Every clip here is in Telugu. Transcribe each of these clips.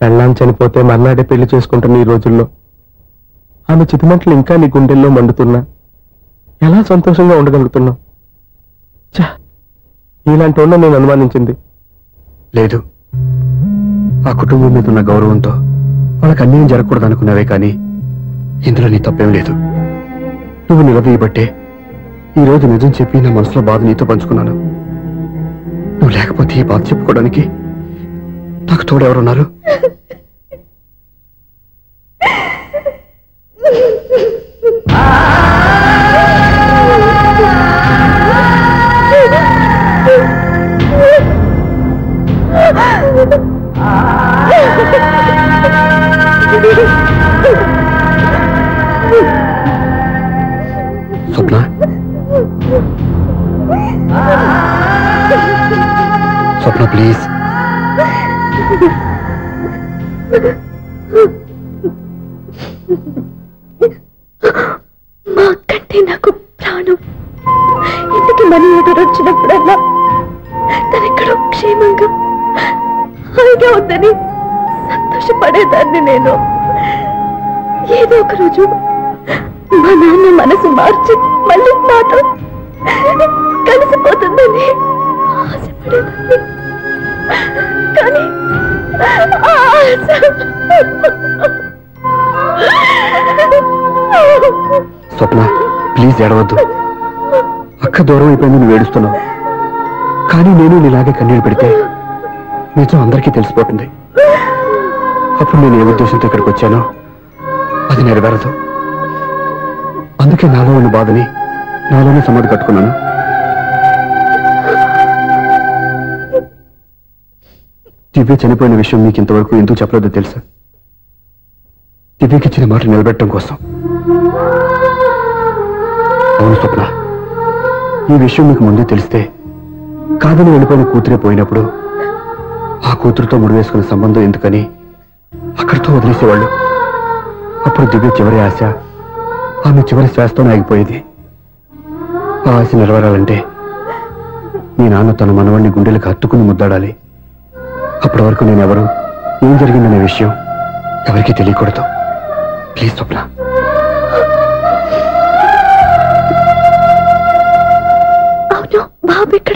పెళ్ళాం చనిపోతే మర్నాడే పెళ్లి చేసుకుంటున్న ఈ రోజుల్లో ఆమె చితిమంటలు ఇంకా నీ గుండెల్లో మండుతున్నా ఎలా సంతోషంగా ఉండగలుగుతున్నావు ఛ, ఇలాంటి వాళ్ళ నేను అనుమానించింది లేదు ఆ కుటుంబం మీద ఉన్న గౌరవంతో వాళ్ళకి అన్యాయం జరగకూడదు అనుకున్నావే కానీ ఇందులో నీ తప్పేం లేదు నువ్వు నిలదీయబట్టే ఈ రోజు నిజం చెప్పి నా మనసులో బాధ నీతో పంచుకున్నాను నువ్వు లేకపోతే ఈ బాధ చెప్పుకోవడానికి నాకు తోడు ఎవరున్నారు స్వప్న స్వప్న ప్లీజ్ మా అక్కంటే నాకు ప్రాణం ఇంటికి మనీ ఆర్డర్ వచ్చినప్పుడల్లా తనెక్కడో క్షేమంగా హాయిగా ఉందని సంతోషపడేదాన్ని నేను ఏదో ఒక రోజు మా నాన్న మనసు మార్చి మళ్ళీ నాతో కలిసిపోతుందని ఆశపడేదాన్ని కానీ ఆ ఆశ స్వప్న ప్లీజ్ ఏడవద్దు అక్క దూరం అయిపోయింది నువ్వు ఏడుస్తున్నావు కానీ నేను నీలాగే కన్నీళ్ళు పెడితే నిజం అందరికీ తెలిసిపోతుంది అప్పుడు నేను ఏ ఉద్దేశంతో ఇక్కడికి వచ్చానో అది నెరవేరదు అందుకే నాలో ఉన్న బాధని నాలోనే సమాధి కట్టుకున్నాను దివ్య చనిపోయిన విషయం మీకు ఇంతవరకు ఎందుకు చెప్పలేదో తెలుసా దివ్యకి ఇచ్చిన మాట నిలబెట్టడం కోసం అవును స్వప్న ఈ విషయం మీకు ముందే తెలిస్తే కాదని వెళ్ళిపోయిన కూతురే పోయినప్పుడు ఆ కూతురుతో ముడివేసుకున్న సంబంధం ఎందుకని అక్కడితో వదిలేసేవాళ్ళు అప్పుడు దివ్య చివరి ఆశ ఆమె చివరి శ్వాసతో ఆగిపోయేది ఆ ఆశ నెరవేరాలంటే మీ నాన్న తన మనవాణ్ణి గుండెలకు హత్తుకుని ముద్దాడాలి అప్పటి వరకు నేను ఎవరు ఏం జరిగిందనే విషయం ఎవరికీ తెలియకూడదు ప్లీజ్ స్వప్న అవును బాబు ఇక్కడ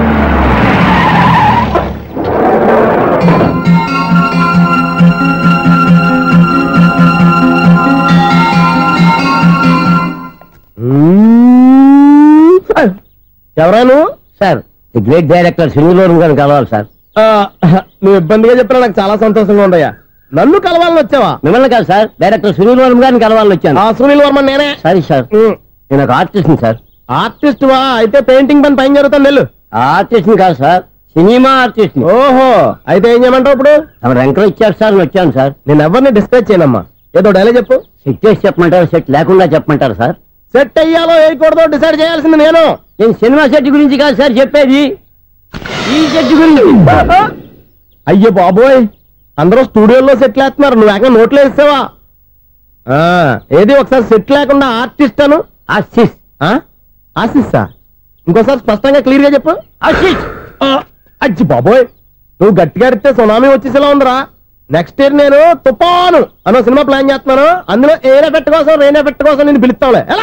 ఎవరాను సార్ ది గ్రేట్ డైరెక్టర్ సింగులూరు గారిని కలవాలి సార్ నువ్వు ఇబ్బందిగా చెప్పినా నాకు చాలా సంతోషంగా ఉండయా నన్ను కలవాలని వచ్చావా మిమ్మల్ని కాదు సార్ డైరెక్టర్ సింగులూరు గారిని కలవాలని వచ్చాను ఆ సునీల్ వర్మ నేనే సారీ సార్ నేను ఒక ఆర్టిస్ట్ సార్ ఆర్టిస్ట్ వా అయితే పెయింటింగ్ పని పైన జరుగుతాను వెళ్ళు ఆర్టిస్ట్ కాదు సార్ సినిమా ఆర్టిస్ట్ ఓహో అయితే ఏం చేయమంటావు ఇప్పుడు తమ ఎంకలో ఇచ్చారు సార్ అని వచ్చాను సార్ నేను ఎవరిని డిస్కస్ చేయనమ్మా ఏదో డైలాగ్ చెప్పు సెట్ చేసి చెప్పమంటారు సెట్ లేకుండా చెప్పమంటారు సార్ సెట్ అయ్యాలో వేయకూడదో డిసైడ్ చేయాల్సింది నేను నేను సినిమా సెట్ గురించి కాదు సార్ చెప్పేది ఈ సెట్ గురించి అయ్యో బాబోయ్ అందరూ స్టూడియోలో సెట్ వేస్తున్నారు నువ్వు ఏకంగా నోట్లో వేస్తావా ఆ, ఏది ఒకసారి సెట్ లేకుండా ఆర్టిస్ట్ అను ఆశిష్ ఆ? ఆశిస్సా ఇంకోసారి స్పష్టంగా క్లియర్ గా చెప్పు ఆశిష్ ఆ, అజ్జి బాబోయ్ నువ్వు గట్టిగా అడిగితే సునామీ వచ్చేసేలా ఉందిరా నెక్స్ట్ ఇయర్ నేను తుఫాను అనో సినిమా ప్లాన్ చేస్తున్నాను అందులో ఏన్ ఎఫెక్ట్ కోసం రెయిన్ ఎఫెక్ట్ కోసం నేను పిలుస్తావులే ఎలా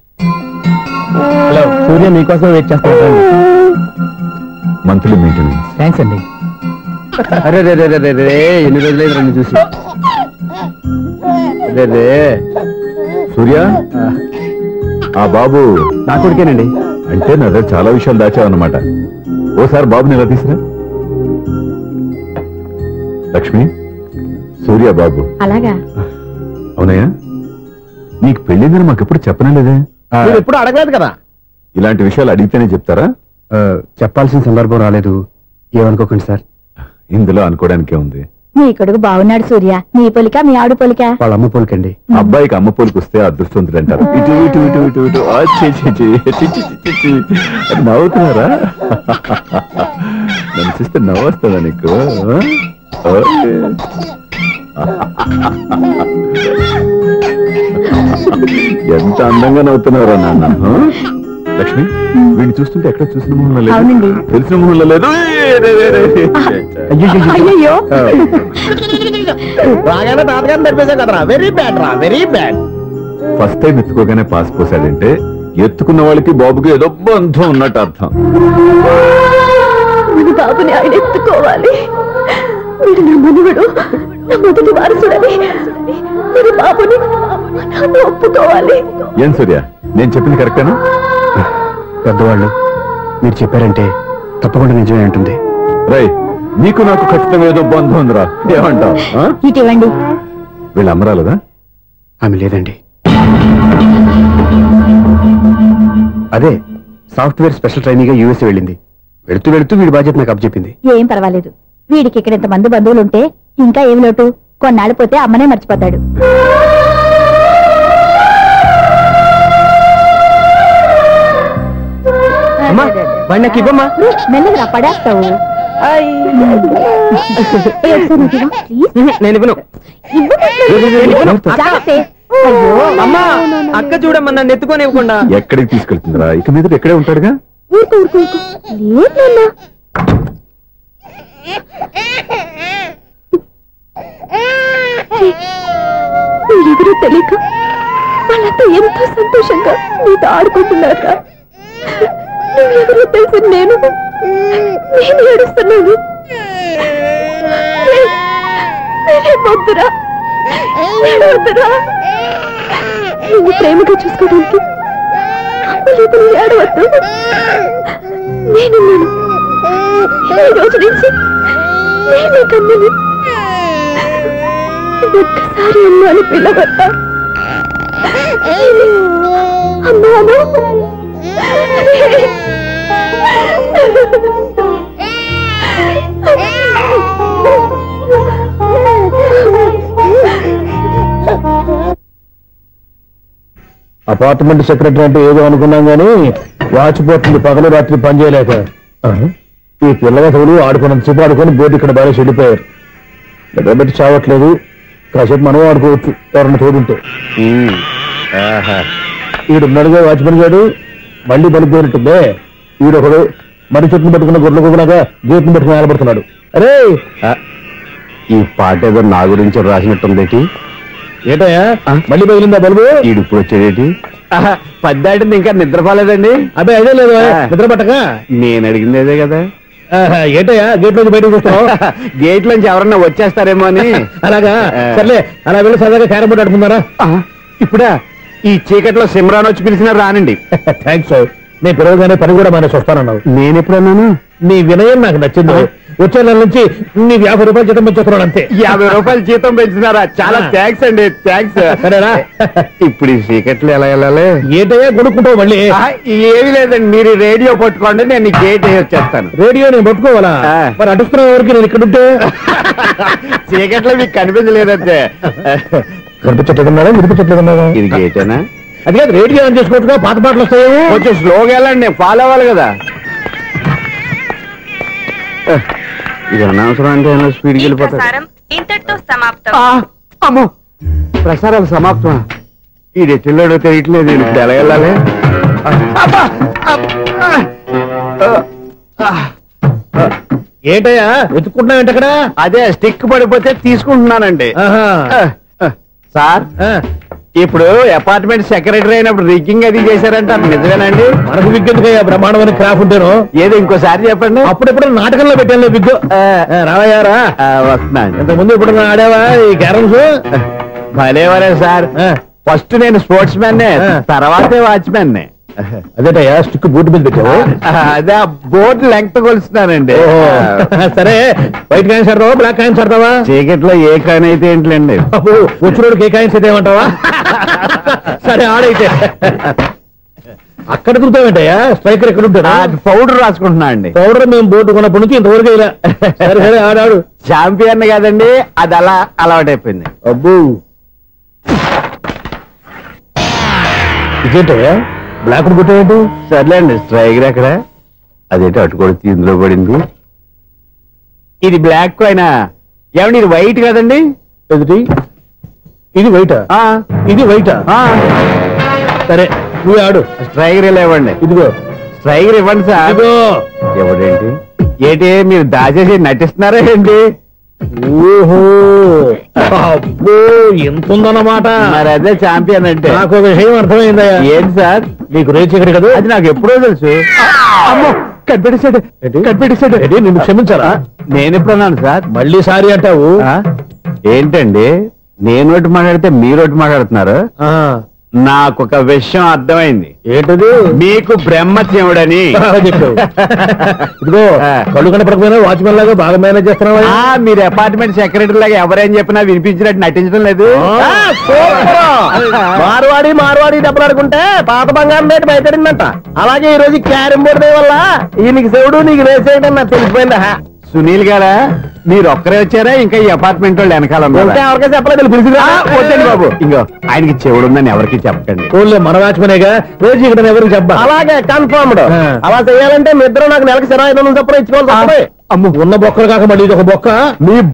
హలో సూర్య నీకోసం వెయిట్ చేస్తాను మంత్లీ మెయింటెనెన్స్ థ్యాంక్స్ అండి అరే రే రే రే రే రే ఎన్ని రోజులైంది రండి చూసి రే రే సూర్య ఆ బాబు నా కొడుకేనండి అంటే నా దగ్గర చాలా విషయాలు దాచావన్నమాట ఓసారి బాబుని ఇలా తీసురా లక్ష్మి సూర్య బాబు అలాగా అవునయ్యా నీకు పెళ్ళిందని మాకెప్పుడు చెప్పనలేదే ఆ, మీరు ఎప్పుడు అడగలేదు కదా ఇలాంటి విషయాలు అడిగితేనే చెప్తారా ఆ, చెప్పాల్సిన సందర్భం రాలేదు ఏమనుకోకండి సార్ ఇందులో అనుకోవడానికే ఉంది నీ కొడుకు బాగున్నాడు సూర్య నీ పొలిక మీ ఆడు పొలిక వాళ్ళ అమ్మ పోలికండి అబ్బాయికి అమ్మ పోలికి వస్తే అదృష్టవంతుడు అంటారు ఇటు ఇటు ఇటు ఇటు ఇటు ఆ, ఛీ, ఛీ, ఛీ, ఛీ, ఛీ, ఛీ, ఛీ. అది నవ్వుతున్నారా నన్ను చూస్తే నవ్వొస్తుందా నీకు ఆ? ఓకే. ఎంత అందంగా నవ్వుతున్నారా నాన్న ఆ? లక్ష్మి వీడిని చూస్తుంటే ఎక్కడ చూసిన మొహంలో లేదు అవునండి. తెలిసిన మొహంలో లేదు ఏ, రే, రే, రే. అయ్యయ్యో బాగానే తాతగారిని నడిపేశాం కదరా వెరీ బ్యాడ్ రా వెరీ బ్యాడ్ ఫస్ట్ టైం ఎత్తుకోగానే పాస్ పోసాడంటే ఎత్తుకున్న వాళ్ళకి బాబుకి ఏదో బంధం ఉన్నట్టు అర్థం మన బాబుని ఆయన ఎత్తుకోవాలి వీడు నా మనువడు నా మొదటి వారసుడని మన బాబుని మా నాన్న ఒప్పుకోవాలి ఏం సూర్య నేను చెప్పింది కరెక్టేనా పెద్దవాళ్ళు మీరు చెప్పారంటే తప్పకుండా నిజమే ఉంటుంది రై నీకు నాకు ఖచ్చితంగా ఏదో బంధం ఉందిరా ఏమంటావు ఆ? ఇటివ్వండి వీళ్ళు అమరాలదా ఆమె లేదండి అదే సాఫ్ట్వేర్ స్పెషల్ ట్రైనింగ్ గా యూఎస్ వెళ్ళింది వెళుతూ వెళుతూ వీడి బాధ్యత నాకు అప్పచెప్పింది ఏం పర్వాలేదు వీడికి ఇక్కడ ఇంతమంది బంధువులు ఉంటే ఇంకా ఏమి లోటు కొన్నాళ్ళు పోతే అమ్మనే మర్చిపోతాడు అమ్మా వాడిని నాకు ఇవ్వమ్మా మెల్లగా పడేస్తావు నేను ఇవ్వను అమ్మా అక్క చూడమ్మా నన్ను ఎత్తుకొని ఇవ్వకుండా ఎక్కడికి తీసుకెళ్తుందిరా ఇక మీద ఇక్కడే ఉంటాడుగా ఊరుకో ఊరుకో ఊరుకో లేదు నాన్న మీరెవరో తెలియక వాళ్ళంతా ఎంతో సంతోషంగా నీతో ఆడుకుంటున్నారా నువ్వెవరో తెలిసి నేను నేను ఏడుస్తున్నాను నే- నేనే వద్దురా ఏడవద్దురా నువ్వు ప్రేమగా చూసుకోవడానికి అమ్మలేదు ఏడవద్దు నేనున్నాను ఈ రోజు నుంచి నేనే కన్నని ఒక్కసారి అమ్మాని పిలవద్దా అమ్మాను అపార్ట్మెంట్ సెక్రటరీ అంటే ఏదో అనుకున్నాం గానీ వాచిపోతుంది పగలు రాత్రి పని చేయలేక ఈ పిల్లగతులు ఆడుకున్నంతసేపు ఆడుకొని బోర్డు ఇక్కడ బాగా చెడిపోయారు నిద్రబెట్టి చావట్లేదు కాసేపు మనం ఆడుకోవచ్చు ఎవరన్నా తోడుంటే ఈడున్నాడుగా వాచ్మెన్ గాడు బండి బలిపోయినట్టుందే ఈడొకడు మరి చెట్టును పట్టుకున్న గొర్రెలు కుక్కలాగా గేట్ను పట్టుకుని నిలబడుతున్నాడు అరే ఈ పాట ఏదో నా గురించి రాసినట్టుంది ఏటయ్యా మళ్ళీ పగిలిందా బల్బు ఈడు ఇప్పుడు వచ్చేదేటి పద్దాటింది ఇంకా నిద్రపోలేదండి అబ్బాయి అదే లేదు నిద్ర పట్టక నేను అడిగింది అదే కదా ఆహా, ఏటయ్యా గేట్ నుంచి బయటకు చూస్తావు గేట్ నుంచి ఎవరన్నా వచ్చేస్తారేమో అని అలాగా ఆ. సర్లే అలా వెళ్ళి సరదాగా క్యారం బోర్డు ఆడుకుందారా ఆ, ఇప్పుడా ఈ చీకట్లో సిమ్రాన్ వచ్చి పిలిచినా రానండి థ్యాంక్స్ నేను పిలవగానే పని కూడా మానేసి వస్తానన్నావు నేను ఎప్పుడన్నాను నీ వినయం నాకు నచ్చింది వచ్చే నెల నుంచి నీ యాభై రూపాయలు జీతం పెంచుతున్నాను అంతే యాభై రూపాయలు జీతం పెంచినారా చాలా ఆ. థ్యాంక్స్ అండి థ్యాంక్స్ సరేనా ఇప్పుడు ఈ చీకట్లు ఎలా వెళ్ళాలి ఏంటయ్యా కొనుక్కుంటావు మళ్ళీ ఆ, ఏమీ లేదండి మీరు రేడియో పట్టుకోండి నేను ఈ గేట్ వేసి వచ్చేస్తాను రేడియో నేను పట్టుకోవాలా ఆ. మరి అడుస్తున్న వరకు నేను ఇక్కడ ఉంటే చీకట్లో మీకు కనిపించలేదంటే కనిపించట్లేదన్నారా వినిపించట్లేదన్నారా ఇది గేటేనా అది కాదు రేడియో ఆన్ చేసుకోవచ్చుగా పాత పాటలు వస్తాయేమో కొంచెం స్లోగా వెళ్ళండి నేను ఫాలో అవ్వాలి కదా ఇది అనవసరం అంటే ఏమో స్పీడ్కి వెళ్ళిపోతాడు ప్రసారం ఇంతటితో సమాప్తం ఆ, అమ్మో ప్రసారాలు సమాప్తం ఈ రెట్టిల్లోడో తెలియట్లేదు నేను ఇప్పుడు ఎలా వెళ్ళాలి అబ్బా! అబ్బా! ఆ! ఆ! ఏంటయ్యా వెతుక్కుంటున్నావు ఏంటి అక్కడ అదే స్టిక్ పడిపోతే తీసుకుంటున్నానండి ఆహా. ఆ, ఆ. సార్ ఆ, ఇప్పుడు అపార్ట్మెంట్ సెక్రటరీ అయినప్పుడు రిగ్గింగ్ అది చేశారంట అది నిజమేనండి మనకు విగ్గెందుకయ్యా బ్రహ్మాండమైన క్రాఫ్ ఉంటేను ఏదో ఇంకోసారి చెప్పండి అప్పుడెప్పుడు నాటకంలో పెట్టాను విగ్గు రావయ్యారా ఆ, వస్తున్నాను ఇంతకు ముందు ఇప్పుడు ఆడావా ఈ క్యారమ్స్ భలేవరే సార్ ఫస్ట్ నేను స్పోర్ట్స్ మ్యాన్ ఆ. తర్వాతే వాచ్మెన్ అదేటయ్యా స్టిక్ బూట్ మీద పెట్టావు అదే ఆ బోర్డు లెంగ్త్ కొలుస్తున్నానండి ఓహో. సరే వైట్ కాయిన్స్ ఆడతావా బ్లాక్ కాయిన్స్ ఆడతావా చీకట్లో ఏ కాని అయితే ఏంటిలేండి బాబు వచ్చినోడికి ఏ కాయిన్స్ అయితే ఏమంటావా సరే ఆడైతే అక్కడ దిగుతావేంటయ్యా స్ట్రైకర్ ఎక్కడ ఉంటాడా పౌడర్ రాసుకుంటున్నా అండి పౌడర్ మేము బోర్డు కొన్నప్పటి నుంచి ఇంతవరకు ఇలా సరే సరే ఆడాడు చాంపియన్ కాదండి అది అలా అలవాటైపోయింది అబ్బు ఇదేంటయ్యా బ్లాక్ కొట్టావేంటి సర్లేండి స్ట్రైకర్ ఎక్కడ అదేంటి అటుకొడితే ఇందులో పడింది ఇది బ్లాక్ కాయినా ఏమండి ఇది వైట్ కదండి ఎదుటి ఇది వైటా ఆ, ఇది వైటా ఆ. సరే నువ్వు ఆడు స్ట్రైగర్ ఇలా ఇవ్వండి ఇదిగో స్ట్రైగర్ ఇవ్వండి సార్ ఇదిగో ఎవడేంటి ఏంటి మీరు దాచేసి నటిస్తున్నారా ఏంటి ఓహో అబ్బో ఎంత ఉందన్నమాట మరి అదే ఛాంపియన్ అంటే నాకు ఒక విషయం అర్థమైందయ్యా ఏంటి సార్ నీకు రేచి ఇక్కడ కదా అది నాకు ఎప్పుడో తెలుసు అమ్మో కనిపెట్టేశాడు కనిపెట్టేశాడు ఏంటి నిన్ను క్షమించారా నేను ఎప్పుడన్నాను సార్ మళ్ళీ సారీ అంటావు ఆ? ఏంటండి నేను ఒకటి మాట్లాడితే మీరు ఒకటి మాట్లాడుతున్నారు ఆ, నాకు ఒక విషయం అర్థమైంది ఏంటది మీకు బ్రహ్మత్యముడని బాగా చెప్పావు ఇదిగో ఆ. కళ్ళు కనపడకపోయినా వాచ్మెన్ లాగా బాగా మేనేజ్ చేస్తున్నావా ఆ, మీరు అపార్ట్మెంట్ సెక్రటరీ లాగా ఎవరేం చెప్పినా వినిపించినట్టు నటించడం లేదు ఆ, సూపర్. మార్వాడి మార్వాడి దెబ్బలాడుకుంటే పాత బంగారం రేటు బయటడిందంట అలాగే ఈ రోజు క్యారం బోర్డు దే వల్ల ఈయనకి శివుడు నీకు రేసేయడం నాకు తెలిసిపోయిందా సునీల్ గారా మీరు ఒక్కరే వచ్చారా ఇంకా ఈ అపార్ట్మెంట్ వాళ్ళు వెనకాల ఉన్నారా? ఇంకా ఎవరికైనా చెప్పలేదు పిలిచిరా ఆ, వద్దండి బాబు ఇంకో ఆయనకి చెవుడుందని ఎవరికి చెప్పకండి ఓన్లీ మన వాచ్మనేగా రోజు ఇక్కడ ఎవరికి చెప్పా అలాగే కన్ఫర్మ్డ్ అలా చేయాలంటే మీ ఇద్దరు నాకు నెలకి సిరా ఐదు వందలు చొప్పున ఇచ్చుకోవాలి తప్పదు. అమ్ము ఉన్న బొక్కలు కాక మళ్ళీ ఇది ఒక బొక్క మీ